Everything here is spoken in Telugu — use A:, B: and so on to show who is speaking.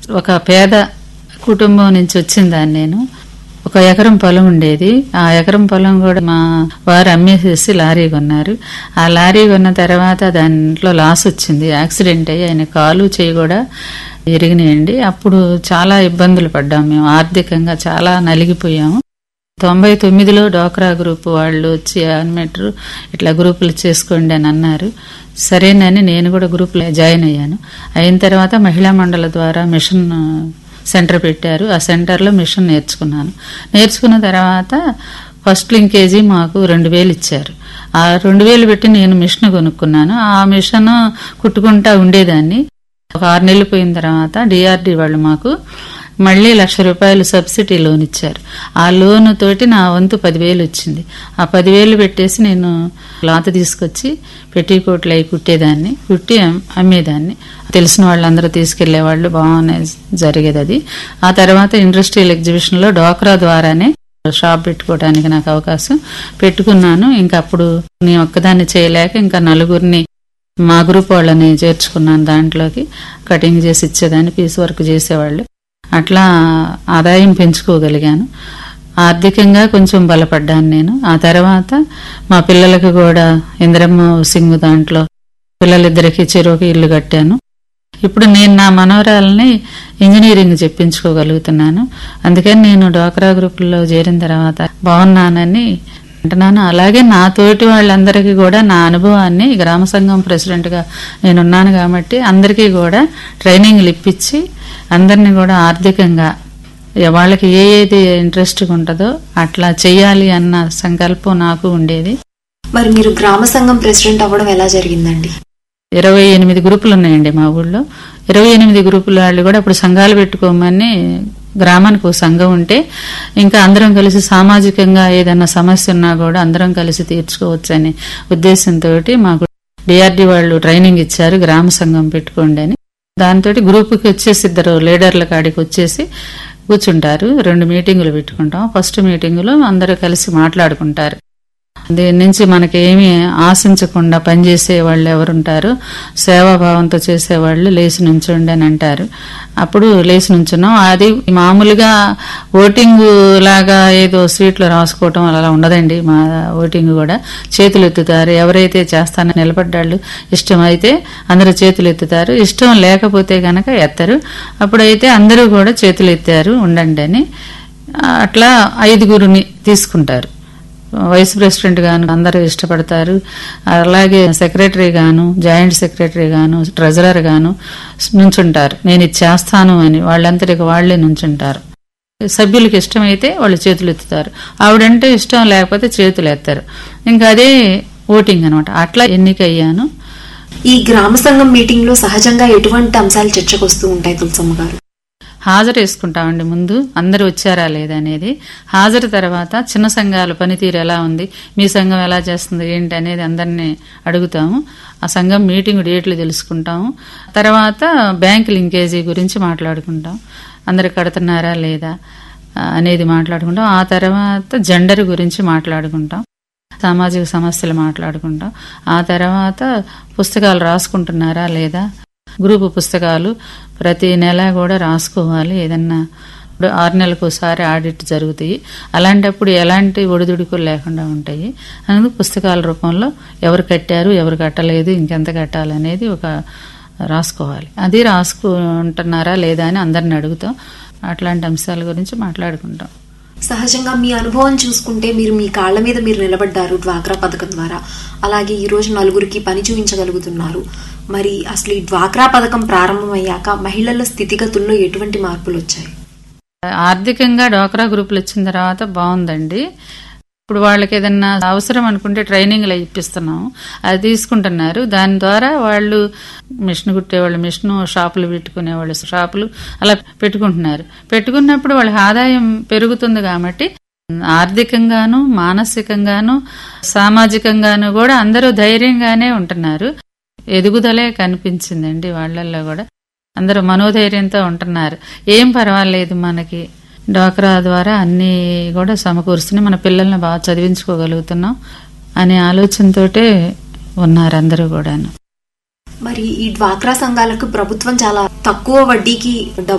A: ఒక పేద కుటుంబం నుంచి వచ్చిందాన్ని నేను ఒక ఎకరం పొలం ఉండేది ఆ ఎకరం పొలం కూడా మా వారు అమ్మేసేసి లారీ కొన్నారు ఆ లారీ కొన్న తర్వాత దాంట్లో లాస్ వచ్చింది యాక్సిడెంట్ అయ్యి ఆయన కాలు చేయి కూడా ఇరిగినాయండి అప్పుడు చాలా ఇబ్బందులు పడ్డాం మేము ఆర్థికంగా చాలా నలిగిపోయాము తొంభై తొమ్మిదిలో డోక్రా గ్రూప్ వాళ్ళు వచ్చి అన్మెట్రు ఇట్లా గ్రూపులు చేసుకోండి అని అన్నారు సరేనని నేను కూడా గ్రూప్లో జాయిన్ అయ్యాను అయిన తర్వాత మహిళా మండల ద్వారా మిషన్ సెంటర్ పెట్టారు ఆ సెంటర్లో మిషన్ నేర్చుకున్నాను నేర్చుకున్న తర్వాత ఫస్ట్ లింకేజీ మాకు రెండు వేలు ఇచ్చారు ఆ రెండు వేలు పెట్టి నేను మిషన్ కొనుక్కున్నాను ఆ మిషన్ కుట్టుకుంటా ఉండేదాన్ని ఒక ఆరు నెలలు పోయిన తర్వాత డిఆర్డి వాళ్ళు మాకు మళ్ళీ లక్ష రూపాయలు సబ్సిడీ లోన్ ఇచ్చారు ఆ లోన్ తోటి నా వంతు పదివేలు వచ్చింది ఆ పదివేలు పెట్టేసి నేను క్లాత్ తీసుకొచ్చి పెట్టికోట్లు అయి కుట్టేదాన్ని కుట్టి అమ్- అమ్మేదాన్ని తెలిసిన వాళ్ళందరూ తీసుకెళ్లేవాళ్ళు బాగానే జరిగేది అది ఆ తర్వాత ఇండస్ట్రియల్ ఎగ్జిబిషన్లో డోక్రా ద్వారానే షాప్ పెట్టుకోవడానికి నాకు అవకాశం పెట్టుకున్నాను ఇంకా అప్పుడు నేను ఒక్కదాన్ని చేయలేక ఇంకా నలుగురిని మా గ్రూప్ వాళ్ళని చేర్చుకున్నాను దాంట్లోకి కటింగ్ చేసి ఇచ్చేదాన్ని పీస్ వర్క్ చేసేవాళ్ళు అట్లా ఆదాయం పెంచుకోగలిగాను ఆర్థికంగా కొంచెం బలపడ్డాను నేను ఆ తర్వాత మా పిల్లలకు కూడా ఇందిరమ్మ సింగ్ దాంట్లో పిల్లలిద్దరికి చెరువుకి ఇల్లు కట్టాను ఇప్పుడు నేను నా మనవరాలని ఇంజనీరింగ్ చెప్పించుకోగలుగుతున్నాను అందుకని నేను డ్వాక్రా గ్రూపుల్లో చేరిన తర్వాత బాగున్నానని అంటున్నాను అలాగే నా తోటి వాళ్ళందరికీ కూడా నా అనుభవాన్ని గ్రామ సంఘం ప్రెసిడెంట్గా నేనున్నాను కాబట్టి అందరికీ కూడా ట్రైనింగ్లు ఇప్పించి అందరినీ కూడా ఆర్థికంగా వాళ్ళకి ఏ ఏది ఇంట్రెస్ట్గా ఉంటుందో అట్లా చెయ్యాలి అన్న సంకల్పం నాకు ఉండేది
B: మరి మీరు గ్రామ సంఘం ప్రెసిడెంట్ అవ్వడం ఎలా జరిగిందండి
A: ఇరవై ఎనిమిది గ్రూపులు ఉన్నాయండి మా ఊళ్ళో ఇరవై ఎనిమిది గ్రూపుల వాళ్ళు కూడా అప్పుడు సంఘాలు పెట్టుకోమని గ్రామానికి ఒక సంఘం ఉంటే ఇంకా అందరం కలిసి సామాజికంగా ఏదైనా సమస్య ఉన్నా కూడా అందరం కలిసి తీర్చుకోవచ్చు అనే ఉద్దేశంతో మాకు డిఆర్డి వాళ్ళు ట్రైనింగ్ ఇచ్చారు గ్రామ సంఘం పెట్టుకోండి అని దాంతో గ్రూపుకి వచ్చేసి ఇద్దరు లీడర్ల కాడికి వచ్చేసి కూర్చుంటారు రెండు మీటింగులు పెట్టుకుంటాం ఫస్ట్ మీటింగులో అందరూ కలిసి మాట్లాడుకుంటారు దీని నుంచి మనకేమి ఆశించకుండా పనిచేసే వాళ్ళు ఎవరుంటారు సేవాభావంతో చేసేవాళ్ళు లేచి నుంచోండి అని అంటారు అప్పుడు లేచి నుంచున్నాం అది మామూలుగా ఓటింగ్ లాగా ఏదో సీట్లు రాసుకోవటం అలా ఉండదండి మా ఓటింగ్ కూడా చేతులు ఎత్తుతారు ఎవరైతే చేస్తానో నిలబడ్డాళ్ళు ఇష్టమైతే అందరూ చేతులు ఎత్తుతారు ఇష్టం లేకపోతే గనక ఎత్తరు అప్పుడైతే అందరూ కూడా చేతులు ఎత్తారు ఉండండి అని అట్లా ఐదుగురిని తీసుకుంటారు వైస్ ప్రెసిడెంట్ గాను అందరూ ఇష్టపడతారు అలాగే సెక్రటరీ గాను జాయింట్ సెక్రటరీ గాను ట్రెజరర్ గాను నుంచుంటారు నేను ఇది చేస్తాను అని వాళ్ళంతటికి వాళ్లే నుంచుంటారు సభ్యులకు ఇష్టమైతే వాళ్ళు చేతులు ఎత్తుతారు ఆవిడంటే ఇష్టం లేకపోతే చేతులు ఎత్తారు ఇంకా అదే ఓటింగ్ అనమాట అట్లా ఎన్నికయ్యాను
B: ఈ గ్రామ సంఘం మీటింగ్ లో సహజంగా ఎటువంటి అంశాలు చర్చకు వస్తూ ఉంటాయి తులసమ్మ గారు
A: హాజరు వేసుకుంటామండి ముందు అందరూ వచ్చారా లేదా అనేది హాజరు తర్వాత చిన్న సంఘాల పనితీరు ఎలా ఉంది మీ సంఘం ఎలా చేస్తుంది ఏంటి అనేది అందరినీ అడుగుతాము ఆ సంఘం మీటింగ్ డేట్లు తెలుసుకుంటాము తర్వాత బ్యాంక్ లింకేజీ గురించి మాట్లాడుకుంటాం అందరు కడుతున్నారా లేదా ఆ, అనేది మాట్లాడుకుంటాం ఆ తర్వాత జెండర్ గురించి మాట్లాడుకుంటాం సామాజిక సమస్యలు మాట్లాడుకుంటాం ఆ తర్వాత పుస్తకాలు రాసుకుంటున్నారా లేదా గ్రూపు పుస్తకాలు ప్రతి నెల కూడా రాసుకోవాలి ఏదన్నా ఇప్పుడు ఆరు నెలలకు ఒకసారి ఆడిట్ జరుగుతాయి అలాంటప్పుడు ఎలాంటి ఒడిదుడుకులు లేకుండా ఉంటాయి అందుకు పుస్తకాల రూపంలో ఎవరు కట్టారు ఎవరు కట్టలేదు ఇంకెంత కట్టాలనేది ఒక రాసుకోవాలి అది రాసుకుంటున్నారా లేదా అని అందరిని అడుగుతాం అట్లాంటి అంశాల గురించి మాట్లాడుకుంటాం
B: సహజంగా మీ అనుభవం చూసుకుంటే మీరు మీ కాళ్ళ మీద మీరు నిలబడ్డారు డ్వాక్రా పథకం ద్వారా అలాగే ఈ రోజు నలుగురికి పని చూపించగలుగుతున్నారు మరి అసలు ఈ డ్వాక్రా పథకం ప్రారంభమయ్యాక మహిళల స్థితిగతుల్లో ఎటువంటి మార్పులు వచ్చాయి
A: ఆర్థికంగా డోక్రా గ్రూపులు వచ్చిన తర్వాత బాగుందండి ఇప్పుడు వాళ్ళకి ఏదన్నా అవసరం అనుకుంటే ట్రైనింగ్లు ఇప్పిస్తున్నాం అది తీసుకుంటున్నారు దాని ద్వారా వాళ్ళు మిషన్ కుట్టేవాళ్ళు మిషన్ షాపులు పెట్టుకునేవాళ్ళు షాపులు అలా పెట్టుకుంటున్నారు పెట్టుకున్నప్పుడు వాళ్ళకి ఆదాయం పెరుగుతుంది కాబట్టి ఆర్థికంగాను మానసికంగాను సామాజికంగాను కూడా అందరూ ధైర్యంగానే ఉంటున్నారు ఎదుగుదలే కనిపించిందండి వాళ్ళల్లో కూడా అందరూ మనోధైర్యంతో ఉంటున్నారు ఏం పర్వాలేదు మనకి డ్వాక్రా ద్వారా అన్నీ కూడా సమకూరుస్తున్నాయి మన పిల్లల్ని బాగా చదివించుకోగలుగుతున్నాం అనే ఆలోచనతోటే ఉన్నారు అందరూ కూడాను
B: మరి ఈ డ్వాక్రా సంఘాలకు ప్రభుత్వం చాలా తక్కువ వడ్డీకి